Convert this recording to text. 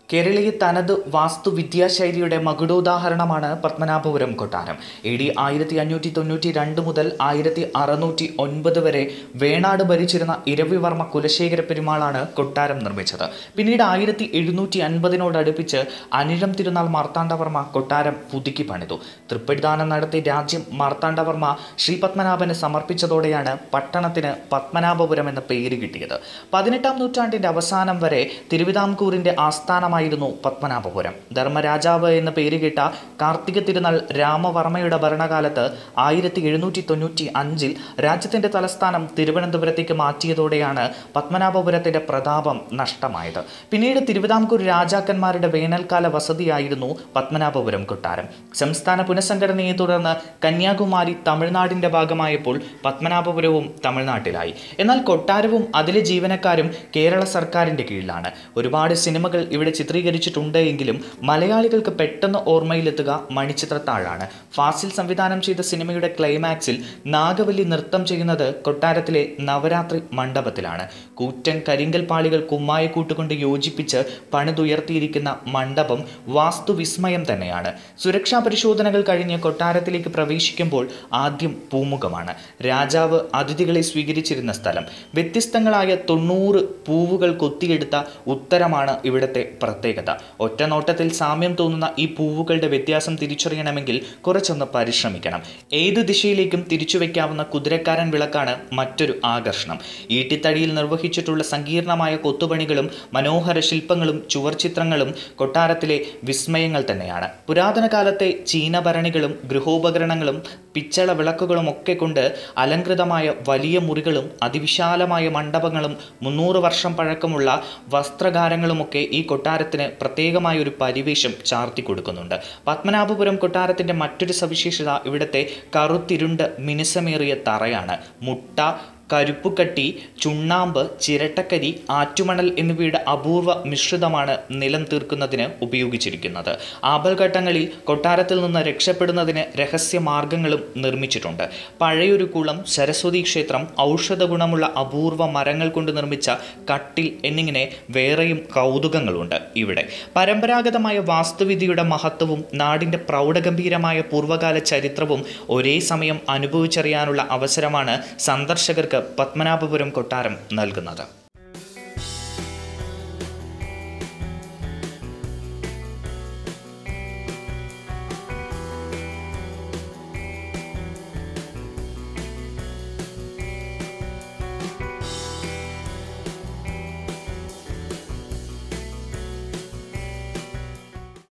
കേരളീയ തനത് വാസ്തുവിദ്യാശൈലിയുടെ മകുടോദാഹരണമാണ് പത്മനാഭപുരം കൊട്ടാരം എ ഡി ആയിരത്തി അഞ്ഞൂറ്റി തൊണ്ണൂറ്റി രണ്ട് മുതൽ ആയിരത്തി അറുന്നൂറ്റി ഒൻപത് വരെ വേണാട് ഭരിച്ചിരുന്ന ഇരവിവർമ്മ കുലശേഖര പെരുമാളാണ് കൊട്ടാരം നിർമ്മിച്ചത് പിന്നീട് ആയിരത്തി എഴുന്നൂറ്റി അൻപതിനോടടുപ്പിച്ച് അനിഴം തിരുനാൾ മാർത്താണ്ഡവർമ്മ കൊട്ടാരം പുതുക്കി പണിതു തൃപ്പടിദാനം നടത്തി രാജ്യം മാർത്താണ്ഡവർമ്മ ശ്രീ പത്മനാഭന് സമർപ്പിച്ചതോടെയാണ് പട്ടണത്തിന് പത്മനാഭപുരം എന്ന പേര് കിട്ടിയത് പതിനെട്ടാം നൂറ്റാണ്ടിന്റെ അവസാനം വരെ തിരുവിതാംകൂറിന്റെ ആസ്ഥാനമായിരുന്നു പത്മനാഭപുരം ധർമ്മരാജാവ് എന്ന പേര് കേട്ട കാർത്തിക തിരുനാൾ രാമവർമ്മയുടെ ഭരണകാലത്ത് ആയിരത്തി എഴുന്നൂറ്റി തൊണ്ണൂറ്റി അഞ്ചിൽ രാജ്യത്തിന്റെ തലസ്ഥാനം തിരുവനന്തപുരത്തേക്ക് മാറ്റിയതോടെയാണ് പത്മനാഭപുരത്തിന്റെ പ്രതാപം നഷ്ടമായത് പിന്നീട് തിരുവിതാംകൂർ രാജാക്കന്മാരുടെ വേനൽക്കാല വസതിയായിരുന്നു പത്മനാഭപുരം കൊട്ടാരം സംസ്ഥാന പുനഃസംഘടനയെ തുടർന്ന് കന്യാകുമാരി തമിഴ്നാടിന്റെ ഭാഗമായപ്പോൾ പത്മനാഭപുരവും തമിഴ്നാട്ടിലായി എന്നാൽ കൊട്ടാരവും അതിലെ ജീവനക്കാരും കേരള സർക്കാരിന്റെ കീഴിലാണ് ഒരുപാട് സിനിമകൾ ഇവിടെ ചിത്രീകരിച്ചിട്ടുണ്ട് എങ്കിലും മലയാളികൾക്ക് പെട്ടെന്ന് ഓർമ്മയിലെത്തുക മണിച്ചിത്രത്താഴാണ് ഫാസിൽ സംവിധാനം ചെയ്ത സിനിമയുടെ ക്ലൈമാക്സിൽ നാഗവല്ലി നൃത്തം ചെയ്യുന്നത് കൊട്ടാരത്തിലെ നവരാത്രി മണ്ഡപത്തിലാണ് കൂറ്റൻ കരിങ്കൽ പാളികൾ കുമ്മായ കൂട്ടുകൊണ്ട് യോജിപ്പിച്ച് പണിതുയർത്തിയിരിക്കുന്ന മണ്ഡപം വാസ്തുവിസ്മയം തന്നെയാണ് സുരക്ഷാ പരിശോധനകൾ കഴിഞ്ഞ് കൊട്ടാരത്തിലേക്ക് പ്രവേശിക്കുമ്പോൾ ആദ്യം പൂമുഖമാണ് രാജാവ് അതിഥികളെ സ്വീകരിച്ചിരുന്ന സ്ഥലം വ്യത്യസ്തങ്ങളായ തൊണ്ണൂറ് പൂവുകൾ കൊത്തിയെടുത്ത ഉത്തരമാണ് ഇവിടുത്തെ പ്രത്യേകത ഒറ്റ നോട്ടത്തിൽ സാമ്യം തോന്നുന്ന ഈ പൂവുകളുടെ വ്യത്യാസം തിരിച്ചറിയണമെങ്കിൽ കുറച്ചൊന്ന് പരിശ്രമിക്കണം ഏത് ദിശയിലേക്കും തിരിച്ചു വയ്ക്കാവുന്ന കുതിരക്കാരൻ വിളക്കാണ് മറ്റൊരു ആകർഷണം ഈട്ടിത്തടിയിൽ നിർവഹിച്ചിട്ടുള്ള സങ്കീർണമായ കൊത്തുപണികളും മനോഹര ശില്പങ്ങളും ചുവർച്ചിത്രങ്ങളും കൊട്ടാരത്തിലെ വിസ്മയങ്ങൾ തന്നെയാണ് പുരാതന കാലത്തെ ചീനഭരണികളും ഗൃഹോപകരണങ്ങളും പിച്ചള വിളക്കുകളും ഒക്കെ കൊണ്ട് അലങ്കൃതമായ വലിയ മുറികളും അതിവിശാലമായ മണ്ഡപങ്ങളും മുന്നൂറ് വർഷം പഴക്കമുള്ള വസ്ത്രകാരങ്ങളുമൊക്കെ ഈ കൊട്ടാരത്തിന് പ്രത്യേകമായ ഒരു പരിവേഷം ചാർത്തി കൊടുക്കുന്നുണ്ട് പത്മനാഭപുരം കൊട്ടാരത്തിന്റെ മറ്റൊരു സവിശേഷത ഇവിടുത്തെ കറുത്തിരുണ്ട് മിനുസമേറിയ തറയാണ് മുട്ട കരുപ്പുകട്ടി ചുണ്ണാമ്പ് ചിരട്ടക്കരി ആറ്റുമണൽ എന്നിവയുടെ അപൂർവ മിശ്രിതമാണ് നിലം തീർക്കുന്നതിന് ഉപയോഗിച്ചിരിക്കുന്നത് ആപൽഘട്ടങ്ങളിൽ കൊട്ടാരത്തിൽ നിന്ന് രക്ഷപ്പെടുന്നതിന് രഹസ്യ മാർഗങ്ങളും നിർമ്മിച്ചിട്ടുണ്ട് പഴയൊരു കുളം സരസ്വതി ക്ഷേത്രം ഔഷധ ഗുണമുള്ള അപൂർവ മരങ്ങൾ കൊണ്ട് നിർമ്മിച്ച കട്ടിൽ എന്നിങ്ങനെ വേറെയും കൗതുകങ്ങളുണ്ട് ഇവിടെ പരമ്പരാഗതമായ വാസ്തുവിദ്യയുടെ മഹത്വവും നാടിൻ്റെ പ്രൗഢഗംഭീരമായ പൂർവ്വകാല ചരിത്രവും ഒരേ സമയം അനുഭവിച്ചറിയാനുള്ള അവസരമാണ് സന്ദർശകർക്ക് പത്മനാഭപുരം കൊട്ടാരം നൽകുന്നത്